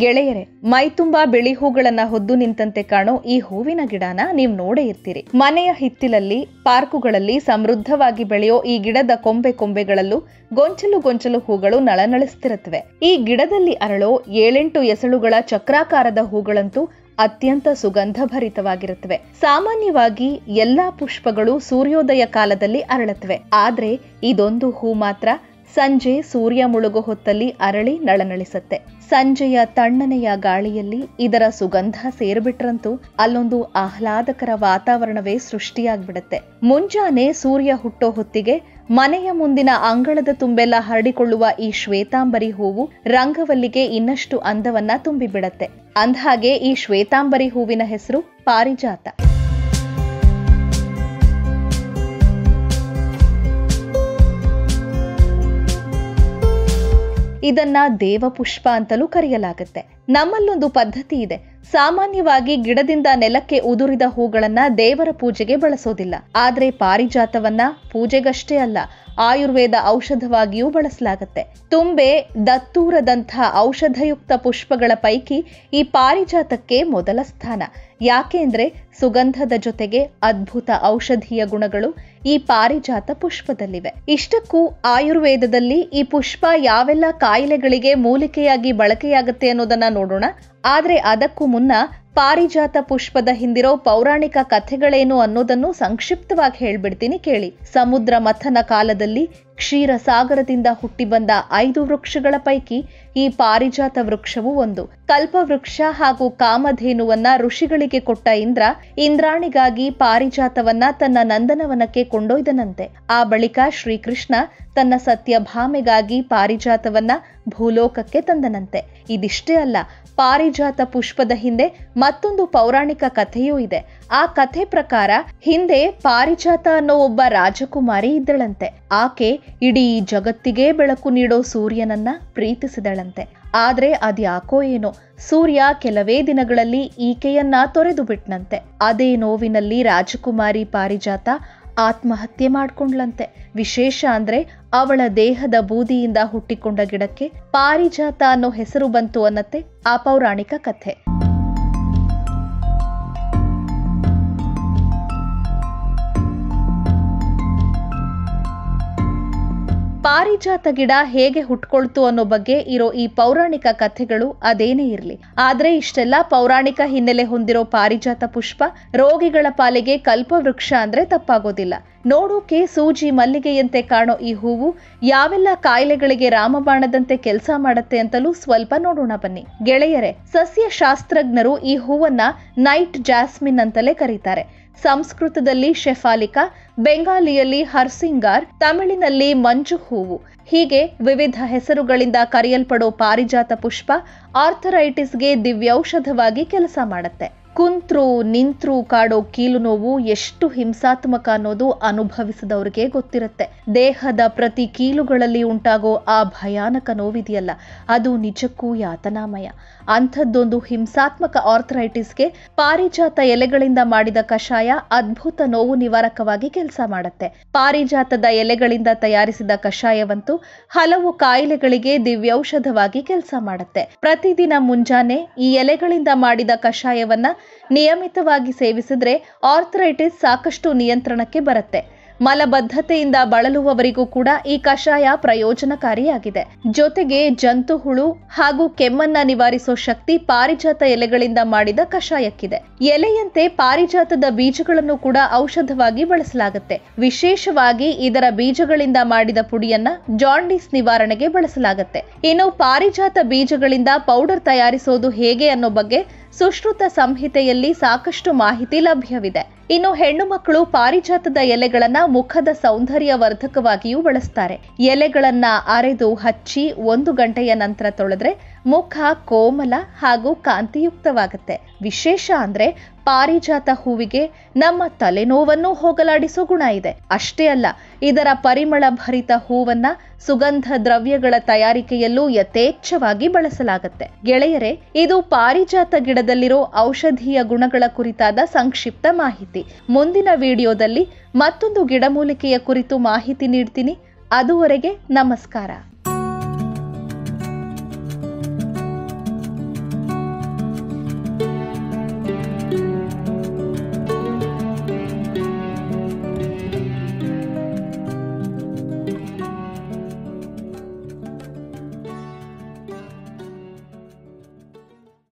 ಗೆಳೆಯರೆ ಮೈತುಂಬಾ ಬಿಳಿ ಹೂಗಳನ್ನ ಹೊದ್ದು ನಿಂತಂತೆ ಕಾಣೋ ಈ ಹೂವಿನ ಗಿಡನ ನೀವ್ ನೋಡೇ ಇರ್ತೀರಿ ಮನೆಯ ಹಿತ್ತಿಲಲ್ಲಿ ಪಾರ್ಕುಗಳಲ್ಲಿ ಸಮೃದ್ಧವಾಗಿ ಬೆಳೆಯೋ ಈ ಗಿಡದ ಕೊಂಬೆ ಕೊಂಬೆಗಳಲ್ಲೂ ಗೊಂಚಲು ಗೊಂಚಲು ಹೂಗಳು ನಳನಳಿಸ್ತಿರುತ್ತವೆ ಈ ಗಿಡದಲ್ಲಿ ಅರಳೋ ಏಳೆಂಟು ಎಸಳುಗಳ ಚಕ್ರಾಕಾರದ ಹೂಗಳಂತೂ ಅತ್ಯಂತ ಸುಗಂಧಭರಿತವಾಗಿರುತ್ತವೆ ಸಾಮಾನ್ಯವಾಗಿ ಎಲ್ಲಾ ಪುಷ್ಪಗಳು ಸೂರ್ಯೋದಯ ಕಾಲದಲ್ಲಿ ಅರಳುತ್ತವೆ ಆದ್ರೆ ಇದೊಂದು ಹೂ ಮಾತ್ರ ಸಂಜೆ ಸೂರ್ಯ ಮುಳುಗೋ ಹೊತ್ತಲ್ಲಿ ಅರಳಿ ನಳನಳಿಸತ್ತೆ ಸಂಜೆಯ ತಣ್ಣನೆಯ ಗಾಳಿಯಲ್ಲಿ ಇದರ ಸುಗಂಧ ಸೇರ್ಬಿಟ್ರಂತೂ ಅಲ್ಲೊಂದು ಆಹ್ಲಾದಕರ ವಾತಾವರಣವೇ ಸೃಷ್ಟಿಯಾಗ್ಬಿಡತ್ತೆ ಮುಂಜಾನೆ ಸೂರ್ಯ ಹುಟ್ಟೋ ಹೊತ್ತಿಗೆ ಮನೆಯ ಮುಂದಿನ ಅಂಗಳದ ತುಂಬೆಲ್ಲ ಹರಡಿಕೊಳ್ಳುವ ಈ ಶ್ವೇತಾಂಬರಿ ಹೂವು ರಂಗವಲ್ಲಿಗೆ ಇನ್ನಷ್ಟು ಅಂದವನ್ನ ತುಂಬಿಬಿಡತ್ತೆ ಅಂದ್ಹಾಗೆ ಈ ಶ್ವೇತಾಂಬರಿ ಹೂವಿನ ಹೆಸರು ಪಾರಿಜಾತ ಇದನ್ನ ದೇವಪುಷ್ಪ ಅಂತಲೂ ಕರೆಯಲಾಗುತ್ತೆ ನಮ್ಮಲ್ಲೊಂದು ಪದ್ಧತಿ ಇದೆ ಸಾಮಾನ್ಯವಾಗಿ ಗಿಡದಿಂದ ನೆಲಕ್ಕೆ ಉದುರಿದ ಹೂಗಳನ್ನ ದೇವರ ಪೂಜೆಗೆ ಬಳಸೋದಿಲ್ಲ ಆದ್ರೆ ಪಾರಿಜಾತವನ್ನ ಪೂಜೆಗಷ್ಟೇ ಅಲ್ಲ ಆಯುರ್ವೇದ ಔಷಧವಾಗಿಯೂ ಬಳಸಲಾಗತ್ತೆ ತುಂಬೆ ದತ್ತೂರದಂಥ ಔಷಧಯುಕ್ತ ಪುಷ್ಪಗಳ ಪೈಕಿ ಈ ಪಾರಿಜಾತಕ್ಕೆ ಮೊದಲ ಸ್ಥಾನ ಯಾಕೆಂದ್ರೆ ಸುಗಂಧದ ಜೊತೆಗೆ ಅದ್ಭುತ ಔಷಧೀಯ ಗುಣಗಳು ಈ ಪಾರಿಜಾತ ಪುಷ್ಪದಲ್ಲಿವೆ ಇಷ್ಟಕ್ಕೂ ಆಯುರ್ವೇದದಲ್ಲಿ ಈ ಪುಷ್ಪ ಯಾವೆಲ್ಲ ಕಾಯಿಲೆಗಳಿಗೆ ಮೂಲಿಕೆಯಾಗಿ ಬಳಕೆಯಾಗತ್ತೆ ಅನ್ನೋದನ್ನ ನೋಡೋಣ ಆದ್ರೆ ಅದಕ್ಕೂ ಮುನ್ನ ಪಾರಿಜಾತ ಪುಷ್ಪದ ಹಿಂದಿರೋ ಪೌರಾಣಿಕ ಕಥೆಗಳೇನು ಅನ್ನೋದನ್ನು ಸಂಕ್ಷಿಪ್ತವಾಗಿ ಹೇಳ್ಬಿಡ್ತೀನಿ ಕೇಳಿ ಸಮುದ್ರ ಮಥನ ಕಾಲದಲ್ಲಿ ಕ್ಷೀರ ಸಾಗರದಿಂದ ಹುಟ್ಟಿ ಬಂದ ಐದು ವೃಕ್ಷಗಳ ಪೈಕಿ ಈ ಪಾರಿಜಾತ ವೃಕ್ಷವು ಒಂದು ಕಲ್ಪವೃಕ್ಷ ಹಾಗೂ ಕಾಮಧೇನುವನ್ನ ಋಷಿಗಳಿಗೆ ಕೊಟ್ಟ ಇಂದ್ರ ಇಂದ್ರಾಣಿಗಾಗಿ ಪಾರಿಜಾತವನ್ನ ತನ್ನ ನಂದನವನಕ್ಕೆ ಕೊಂಡೊಯ್ದನಂತೆ ಆ ಬಳಿಕ ಶ್ರೀಕೃಷ್ಣ ತನ್ನ ಸತ್ಯಭಾಮೆಗಾಗಿ ಪಾರಿಜಾತವನ್ನ ಭೂಲೋಕಕ್ಕೆ ತಂದನಂತೆ ಇದಿಷ್ಟೇ ಅಲ್ಲ ಪಾರಿಜಾತ ಪುಷ್ಪದ ಹಿಂದೆ ಮತ್ತೊಂದು ಪೌರಾಣಿಕ ಕಥೆಯೂ ಇದೆ ಆ ಕಥೆ ಪ್ರಕಾರ ಹಿಂದೆ ಪಾರಿಜಾತ ಅನ್ನೋ ಒಬ್ಬ ರಾಜಕುಮಾರಿ ಇದ್ದಳಂತೆ ಆಕೆ ಇಡೀ ಜಗತ್ತಿಗೆ ಬೆಳಕು ನೀಡೋ ಸೂರ್ಯನನ್ನ ಪ್ರೀತಿಸಿದಳಂತೆ ಆದ್ರೆ ಅದ್ಯಾಕೋ ಏನೋ ಸೂರ್ಯ ಕೆಲವೇ ದಿನಗಳಲ್ಲಿ ಈಕೆಯನ್ನ ತೊರೆದು ಬಿಟ್ನಂತೆ ಅದೇ ನೋವಿನಲ್ಲಿ ರಾಜಕುಮಾರಿ ಪಾರಿಜಾತ ಆತ್ಮಹತ್ಯೆ ಮಾಡ್ಕೊಂಡ್ಲಂತೆ ವಿಶೇಷ ಅಂದ್ರೆ ಅವಳ ದೇಹದ ಬೂದಿಯಿಂದ ಹುಟ್ಟಿಕೊಂಡ ಗಿಡಕ್ಕೆ ಪಾರಿಜಾತ ಅನ್ನೋ ಹೆಸರು ಬಂತು ಅನ್ನತ್ತೆ ಆ ಪೌರಾಣಿಕ ಕಥೆ ಪಾರಿಜಾತ ಗಿಡ ಹೇಗೆ ಹುಟ್ಕೊಳ್ತು ಅನ್ನೋ ಬಗ್ಗೆ ಇರೋ ಈ ಪೌರಾಣಿಕ ಕಥೆಗಳು ಅದೇನೇ ಇರಲಿ ಆದ್ರೆ ಇಷ್ಟೆಲ್ಲ ಪೌರಾಣಿಕ ಹಿನ್ನೆಲೆ ಹೊಂದಿರೋ ಪಾರಿಜಾತ ಪುಷ್ಪ ರೋಗಿಗಳ ಪಾಲಿಗೆ ಕಲ್ಪವೃಕ್ಷ ಅಂದ್ರೆ ತಪ್ಪಾಗೋದಿಲ್ಲ ನೋಡೋಕೆ ಸೂಜಿ ಮಲ್ಲಿಗೆಯಂತೆ ಕಾಣೋ ಈ ಹೂವು ಯಾವೆಲ್ಲ ಕಾಯಿಲೆಗಳಿಗೆ ರಾಮಬಾಣದಂತೆ ಕೆಲಸ ಮಾಡತ್ತೆ ಅಂತಲೂ ಸ್ವಲ್ಪ ನೋಡೋಣ ಬನ್ನಿ ಗೆಳೆಯರೆ ಸಸ್ಯಶಾಸ್ತ್ರಜ್ಞರು ಈ ಹೂವನ್ನ ನೈಟ್ ಜಾಸ್ಮಿನ್ ಅಂತಲೇ ಕರೀತಾರೆ ಸಂಸ್ಕೃತದಲ್ಲಿ ಶೆಫಾಲಿಕಾ ಬೆಂಗಾಲಿಯಲ್ಲಿ ಹರ್ಸಿಂಗಾರ್ ತಮಿಳಿನಲ್ಲಿ ಮಂಜು ಹೂವು ಹೀಗೆ ವಿವಿಧ ಹೆಸರುಗಳಿಂದ ಕರೆಯಲ್ಪಡೋ ಪಾರಿಜಾತ ಪುಷ್ಪ ಆರ್ಥರೈಟಿಸ್ಗೆ ದಿವ್ಯೌಷಧವಾಗಿ ಕೆಲಸ ಮಾಡುತ್ತೆ ಕುಂತ್ರು ನಿಂತ್ರು ಕಾಡೋ ಕೀಲು ನೋವು ಎಷ್ಟು ಹಿಂಸಾತ್ಮಕ ಅನ್ನೋದು ಅನುಭವಿಸಿದವ್ರಿಗೆ ಗೊತ್ತಿರುತ್ತೆ ದೇಹದ ಪ್ರತಿ ಕೀಲುಗಳಲ್ಲಿ ಉಂಟಾಗೋ ಆ ಭಯಾನಕ ನೋವಿದೆಯಲ್ಲ ಅದು ನಿಜಕ್ಕೂ ಯಾತನಾಮಯ ಅಂಥದ್ದೊಂದು ಹಿಂಸಾತ್ಮಕ ಆರ್ಥರೈಟಿಸ್ಗೆ ಪಾರಿಜಾತ ಎಲೆಗಳಿಂದ ಮಾಡಿದ ಕಷಾಯ ಅದ್ಭುತ ನೋವು ನಿವಾರಕವಾಗಿ ಕೆಲಸ ಮಾಡುತ್ತೆ ಪಾರಿಜಾತದ ಎಲೆಗಳಿಂದ ತಯಾರಿಸಿದ ಕಷಾಯವಂತೂ ಹಲವು ಕಾಯಿಲೆಗಳಿಗೆ ದಿವ್ಯೌಷಧವಾಗಿ ಕೆಲಸ ಮಾಡುತ್ತೆ ಪ್ರತಿದಿನ ಮುಂಜಾನೆ ಈ ಎಲೆಗಳಿಂದ ಮಾಡಿದ ಕಷಾಯವನ್ನ ನಿಯಮಿತವಾಗಿ ಸೇವಿಸಿದ್ರೆ ಆರ್ಥರೈಟಿಸ್ ಸಾಕಷ್ಟು ನಿಯಂತ್ರಣಕ್ಕೆ ಬರುತ್ತೆ ಮಲಬದ್ಧತೆಯಿಂದ ಬಳಲುವವರಿಗೂ ಕೂಡ ಈ ಕಷಾಯ ಪ್ರಯೋಜನಕಾರಿಯಾಗಿದೆ ಜೊತೆಗೆ ಜಂತು ಹುಳು ಹಾಗೂ ಕೆಮ್ಮನ್ನ ನಿವಾರಿಸೋ ಶಕ್ತಿ ಪಾರಿಜಾತ ಎಲೆಗಳಿಂದ ಮಾಡಿದ ಕಷಾಯಕ್ಕಿದೆ ಎಲೆಯಂತೆ ಪಾರಿಜಾತದ ಬೀಜಗಳನ್ನು ಕೂಡ ಔಷಧವಾಗಿ ಬಳಸಲಾಗುತ್ತೆ ವಿಶೇಷವಾಗಿ ಇದರ ಬೀಜಗಳಿಂದ ಮಾಡಿದ ಪುಡಿಯನ್ನ ಜಾಂಡೀಸ್ ನಿವಾರಣೆಗೆ ಬಳಸಲಾಗುತ್ತೆ ಇನ್ನು ಪಾರಿಜಾತ ಬೀಜಗಳಿಂದ ಪೌಡರ್ ತಯಾರಿಸೋದು ಹೇಗೆ ಅನ್ನೋ ಬಗ್ಗೆ ಸುಶ್ರುತ ಸಂಹಿತೆಯಲ್ಲಿ ಸಾಕಷ್ಟು ಮಾಹಿತಿ ಲಭ್ಯವಿದೆ ಇನ್ನು ಹೆಣ್ಣು ಮಕ್ಕಳು ಪಾರಿಜಾತದ ಎಲೆಗಳನ್ನ ಮುಖದ ಸೌಂದರ್ಯ ವರ್ಧಕವಾಗಿಯೂ ಬಳಸ್ತಾರೆ ಎಲೆಗಳನ್ನ ಅರೆದು ಹಚ್ಚಿ ಒಂದು ಗಂಟೆಯ ನಂತರ ತೊಳೆದ್ರೆ ಮುಖ ಕೋಮಲ ಹಾಗೂ ಕಾಂತಿಯುಕ್ತವಾಗುತ್ತೆ ವಿಶೇಷ ಅಂದ್ರೆ ಪಾರಿಜಾತ ಹೂವಿಗೆ ನಮ್ಮ ತಲೆನೋವನ್ನು ಹೋಗಲಾಡಿಸೋ ಗುಣ ಇದೆ ಅಷ್ಟೇ ಅಲ್ಲ ಇದರ ಪರಿಮಳ ಭರಿತ ಹೂವನ್ನ ಸುಗಂಧ ದ್ರವ್ಯಗಳ ತಯಾರಿಕೆಯಲ್ಲೂ ಯಥೇಚ್ಛವಾಗಿ ಬಳಸಲಾಗುತ್ತೆ ಗೆಳೆಯರೆ ಇದು ಪಾರಿಜಾತ ಗಿಡದಲ್ಲಿರೋ ಔಷಧೀಯ ಗುಣಗಳ ಕುರಿತಾದ ಸಂಕ್ಷಿಪ್ತ ಮಾಹಿತಿ ಮುಂದಿನ ವಿಡಿಯೋದಲ್ಲಿ ಮತ್ತೊಂದು ಗಿಡಮೂಲಿಕೆಯ ಕುರಿತು ಮಾಹಿತಿ ನೀಡ್ತೀನಿ ಅದುವರೆಗೆ ನಮಸ್ಕಾರ